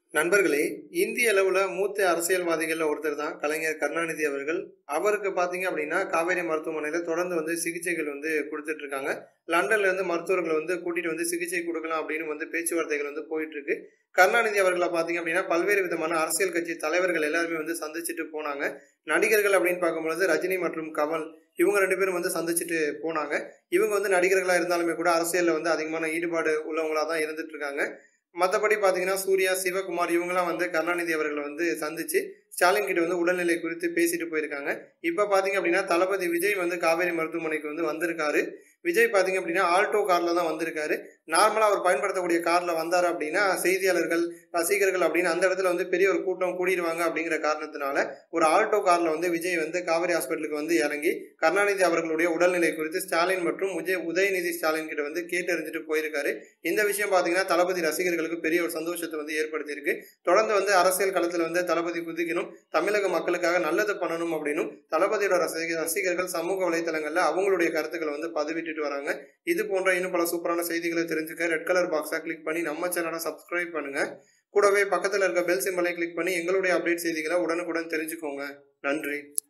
நண்பர்களே இந்திய அளவில் மூத்த அரசியல்வாதிகளில் ஒருத்தர் தான் கலைஞர் கருணாநிதி அவர்கள் அவருக்கு பார்த்தீங்க அப்படின்னா காவேரி மருத்துவமனையில் தொடர்ந்து வந்து சிகிச்சைகள் வந்து கொடுத்துட்டு இருக்காங்க லண்டன்ல இருந்து மருத்துவர்களை வந்து கூட்டிட்டு வந்து சிகிச்சை கொடுக்கலாம் அப்படின்னு வந்து பேச்சுவார்த்தைகள் வந்து போயிட்டு இருக்கு கருணாநிதி அவர்களை பார்த்தீங்க அப்படின்னா பல்வேறு விதமான அரசியல் கட்சி தலைவர்கள் எல்லாருமே வந்து சந்திச்சுட்டு போனாங்க நடிகர்கள் அப்படின்னு பார்க்கும்பொழுது ரஜினி மற்றும் கமல் இவங்க ரெண்டு பேரும் வந்து சந்திச்சுட்டு போனாங்க இவங்க வந்து நடிகர்களாக இருந்தாலுமே கூட அரசியலில் வந்து அதிகமான ஈடுபாடு உள்ளவங்களா தான் இருந்துட்டு இருக்காங்க மற்றபடி பார்த்தீங்கன்னா சூர்யா சிவகுமார் இவங்கெல்லாம் வந்து கருணாநிதி அவர்களை வந்து சந்திச்சு ஸ்டாலின் கிட்ட வந்து உடல்நிலை குறித்து பேசிட்டு போயிருக்காங்க இப்போ பார்த்தீங்க அப்படின்னா தளபதி விஜய் வந்து காவேரி மருத்துவமனைக்கு வந்து வந்திருக்காரு விஜய் பார்த்தீங்க அப்படின்னா ஆல்டோ காரில் தான் வந்திருக்காரு நார்மலாக அவர் பயன்படுத்தக்கூடிய காரில் வந்தார் அப்படின்னா செய்தியாளர்கள் ரசிகர்கள் அப்படின்னு அந்த இடத்துல வந்து பெரிய ஒரு கூட்டம் கூடிடுவாங்க அப்படிங்கிற காரணத்தினால ஒரு ஆல்டோ காரில் வந்து விஜய் வந்து காவேரி ஹாஸ்பிட்டலுக்கு வந்து இறங்கி கருணாநிதி அவர்களுடைய உடல்நிலை குறித்து ஸ்டாலின் மற்றும் உதய உதயநிதி ஸ்டாலின் கிட்ட வந்து கேட்டு அறிஞ்சிட்டு போயிருக்காரு இந்த விஷயம் பார்த்தீங்கன்னா தளபதி ரசிகர்களுக்கு பெரிய ஒரு சந்தோஷத்தை வந்து ஏற்படுத்தியிருக்கு தொடர்ந்து வந்து அரசியல் களத்தில் வந்து தளபதி குதிக்கணும் தமிழக மக்களுக்காக நல்லது பண்ணணும் அப்படின்னும் தளபதியோட ரசிக ரசிகர்கள் சமூக வலைத்தளங்களில் அவங்களுடைய கருத்துக்களை வந்து பதிவிட்டுட்டு வராங்க இது போன்ற இன்னும் பல சூப்பரான செய்திகளை தெரிஞ்சுக்க ரெட் கலர் பாக்ஸை கிளிக் பண்ணி நம்ம சேனலை சப்ஸ்கிரைப் பண்ணுங்க கூடவே பக்கத்தில் இருக்க பெல் சிம்பலை கிளிக் பண்ணி எங்களுடைய அப்டேட் செய்திகளை உடனுக்குடன் தெரிஞ்சுக்கோங்க நன்றி